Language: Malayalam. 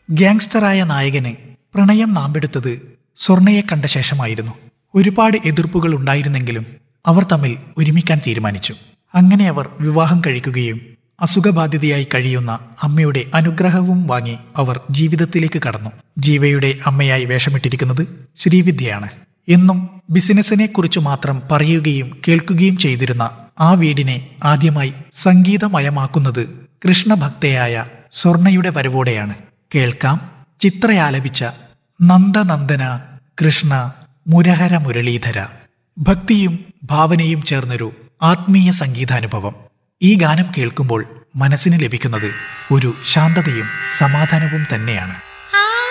ഗ്യാങ്സ്റ്ററായ നായകന് പ്രണയം നാമ്പെടുത്തത് സ്വർണയെ കണ്ട ശേഷമായിരുന്നു ഒരുപാട് എതിർപ്പുകൾ ഉണ്ടായിരുന്നെങ്കിലും അവർ തമ്മിൽ ഒരുമിക്കാൻ തീരുമാനിച്ചു അങ്ങനെ അവർ വിവാഹം കഴിക്കുകയും അസുഖബാധിതയായി കഴിയുന്ന അമ്മയുടെ അനുഗ്രഹവും വാങ്ങി അവർ ജീവിതത്തിലേക്ക് കടന്നു ജീവയുടെ അമ്മയായി വേഷമിട്ടിരിക്കുന്നത് ശ്രീവിദ്യയാണ് എന്നും ബിസിനസിനെ കുറിച്ച് മാത്രം പറയുകയും കേൾക്കുകയും ചെയ്തിരുന്ന ആ വീടിനെ ആദ്യമായി സംഗീതമയമാക്കുന്നത് കൃഷ്ണഭക്തയായ സ്വർണയുടെ വരവോടെയാണ് കേൾക്കാം ചിത്രയാലപിച്ച നന്ദനന്ദന കൃഷ്ണ മുരഹര മുരളീധര ഭക്തിയും ഭാവനയും ചേർന്നൊരു ആത്മീയ സംഗീതാനുഭവം ഈ ഗാനം കേൾക്കുമ്പോൾ മനസ്സിന് ലഭിക്കുന്നത് ഒരു ശാന്തതയും സമാധാനവും തന്നെയാണ്